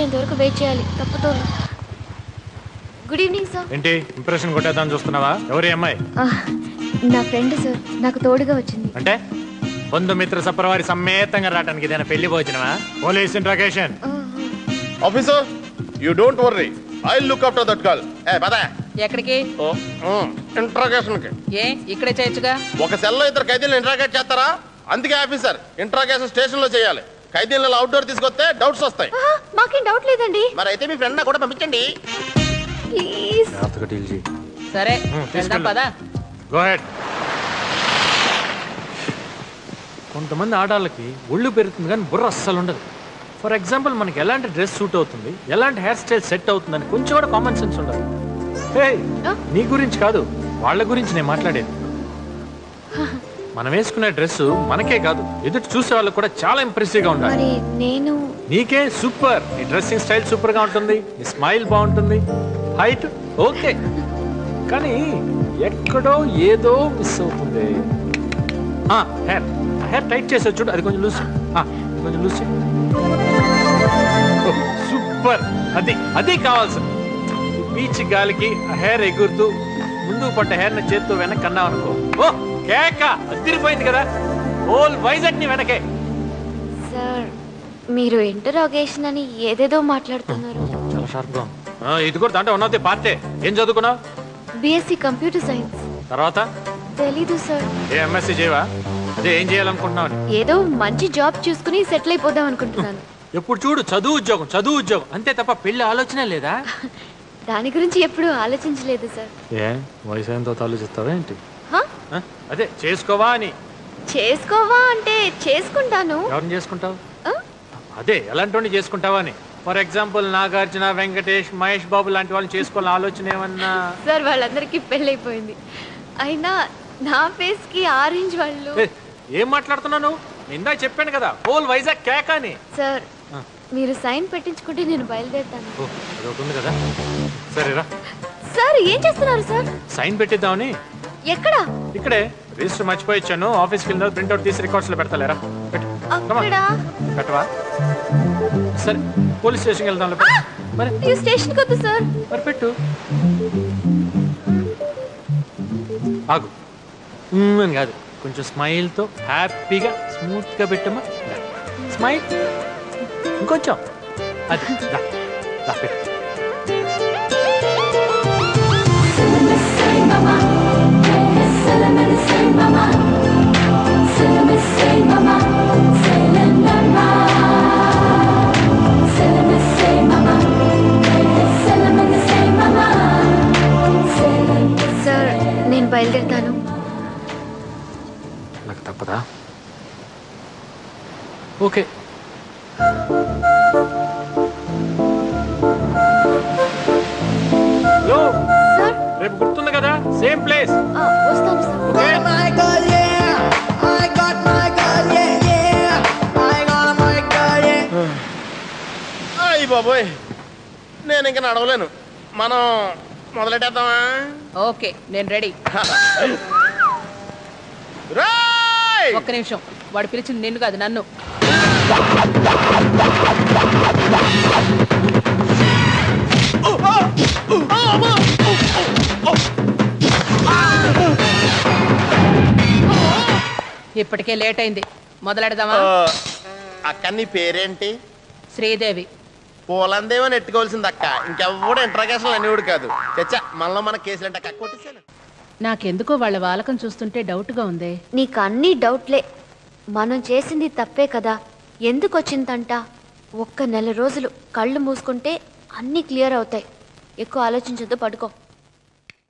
వచ్చేంత వరకు వెయిట్ చేయాలి తప్పుతోను గుడ్ ఈవినింగ్ సార్ ఏంటి ఇంప్రెషన్ కొట్టేద్దాం చూస్తున్నావా ఎవరి అమ్మాయి నా ఫ్రెండ్ సార్ నాకు తోడుగా వచ్చింది అంటే బంధుమిత్ర సపరవారి సమ్మేతంగా రావడానికి ఇదేనా పెళ్లి భోజనమా police interrogation officer you don't worry I look after that girl ఏ పద ఎక్కడికి ఇంట్రాగేషన్ కి ఏ ఇక్కడే చేయొచ్చుగా ఒక సెల్ లో ఇద్దరు ఖైదీలను ఇంట్రాగేట్ చేస్తారా అందుకే ఆఫీసర్ ఇంట్రాగేషన్ స్టేషన్ లో చేయాలి ఖైదీలను అవుట్డోర్ తీసుకొస్తే డౌట్స్ వస్తాయి ఆహా, మాకేం డౌట్ లేదండి మరి అయితే మీ ఫ్రెండ్ కూడా పంపించండి ప్లీజ్ జాగ్రత్తగా డీల్ చేయి సరే ఉమ్, వెళ్దాం తీసుకెళ్ళు. పదా గో హెడ్ కొంతమంది ఆడాళ్ళకి ఒళ్ళు పెరుగుతుంది కానీ బుర్ర అస్సలు ఉండదు ఫర్ ఎగ్జాంపుల్ మనకి ఎలాంటి డ్రెస్ సూట్ అవుతుంది ఎలాంటి హెయిర్ స్టైల్ సెట్ అవుతుందని కొంచెం కూడా కామన్ సెన్స్ ఉండదు హే నీ గురించి కాదు వాళ్ళ గురించి నేను మాట్లాడేది మనం వేసుకునే డ్రెస్ మనకే కాదు ఎదుటి చూసే వాళ్ళకి కూడా చాలా ఇంప్రెసివ్గా ఉండాలి మరి నేను నీకే సూపర్ నీ డ్రెస్సింగ్ స్టైల్ సూపర్ గా ఉంటుంది నీ స్మైల్ బాగుంటుంది హైట్ ఓకే కానీ ఎక్కడో ఏదో మిస్ అవుతుంది ఆ హెయిర్ హెయిర్ టైట్ చేసే చూడు అది కొంచెం లూజ్ కొంచెం లూజ్ సూపర్ అది అది కావాల్సింది బీచ్ గాలికి హెయిర్ ఎగురుతూ ముందు పడ్డ హెయిర్ ని చేత్తో వెనక్కి అన్నావు అనుకో ఓ కేక అదిరిపోయింది కదా హోల్ వైజాగ్ ని వెనకే సార్ మీరు ఇంటరాగేషన్ అని ఏదేదో మాట్లాడుతున్నారు చాలా షార్ప్ గా ఇది కూడా దాంట్లో ఉన్నది పార్టే ఏం చదువుకున్నావు బీఎస్సీ కంప్యూటర్ సైన్స్ తర్వాత తెలీదు సార్ ఏ ఎంఎస్సీ చేయవా అదే ఏం చేయాలనుకుంటున్నావు అని. ఏదో మంచి జాబ్ చూసుకుని సెటిల్ అయిపోదాం అనుకుంటున్నాను ఎప్పుడు చూడు చదువు ఉద్యోగం చదువు ఉద్యోగం అంతే తప్ప పెళ్లి ఆలోచన లేదా దాని గురించి ఎప్పుడూ ఆలోచించలేదు సార్ ఏ వయసు అయిన తర్వాత ఆలోచిస్తావా ఏంటి హా? ఆ? అదే చేసుకోవా అని చేసుకోవా అంటే చేసుకుంటాను ఎవరిని చేసుకుంటావు ఆ? అదే ఎలాంటి వాడిని చేసుకుంటావా అని ఫర్ ఎగ్జాంపుల్ నాగార్జున వెంకటేష్ మహేష్ బాబు లాంటి వాళ్ళని చేసుకోవాలని ఆలోచన ఏమన్నా సార్ వాళ్ళందరికీ పెళ్ళైపోయింది అయినా నా ఫేస్ కి ఆరెంజ్ వాళ్ళు ఏ, ఏం మాట్లాడుతున్నాను ఇందా చెప్పాను కదా హోల్ వైజాగ్ కేక అని సార్ ఆ. మీరు సైన్ పెట్టించుకుంటే నేను బయలుదేరుతాను ఓ అది ఒకటి ఉంది కదా సరేరా సార్ ఏం చేస్తున్నారు సార్ సైన్ పెట్టిద్దామని ఎక్కడ ఇక్కడే రిజిస్టర్ మర్చిపోయి ఇచ్చాను ఆఫీస్కి వెళ్ళిన ప్రింట్అవుట్ తీసి రికార్డ్స్ లో పెడతాలేరా పెట్టు Come on. అక్కడ పెట్టవా సరే పోలీస్ స్టేషన్కి వెళ్దాం లే, పెట్టు. మరి ఈ స్టేషన్ కొద్దు సార్ మరి పెట్టు ఆగు మ్మ్ అని కాదు కొంచెం స్మైల్తో హ్యాపీగా స్మూత్గా పెట్టమ్మా స్మైల్ ఇంకొంచెం అది రా, రా, పెట్టు సార్ నేను బయలుదేరుతాను నాకు తప్పదా ఓకే హలో సార్ రేపు గుర్తుంది కదా సేమ్ ప్లేస్ ఆ, వస్తాను sir okay my girl, yeah. I got my girl, yeah, yeah. I got my girl, yeah. అయ్యి బాబోయ్ నేను ఇంకా నడవలేను మనం మొదలెట్టేద్దామా ఓకే నేను రెడీ రాయ్ ఒక్క నిమిషం వాడు పిలిచింది నిన్ను కాదు నన్ను ఇప్పటికే లేట్ అయింది మొదలెడదామా అక్క నీ పేరేంటి శ్రీదేవి పూలందేమని ఎట్టుకోవాల్సింది అక్క ఇంకెవ్వడు ఇంట్రాగేషన్ అనేవాడు కాదు చచ్చా మళ్ళీ మన కేసులు అంటే అక్క కొట్టేసాను నాకెందుకో వాళ్ళ వాలకం చూస్తుంటే డౌట్గా ఉంది నీకు అన్ని డౌట్లే మనం చేసింది తప్పే కదా ఎందుకు వచ్చిందంట ఒక్క నెల రోజులు కళ్ళు మూసుకుంటే అన్నీ క్లియర్ అవుతాయి ఎక్కువ ఆలోచించొద్దు పడుకో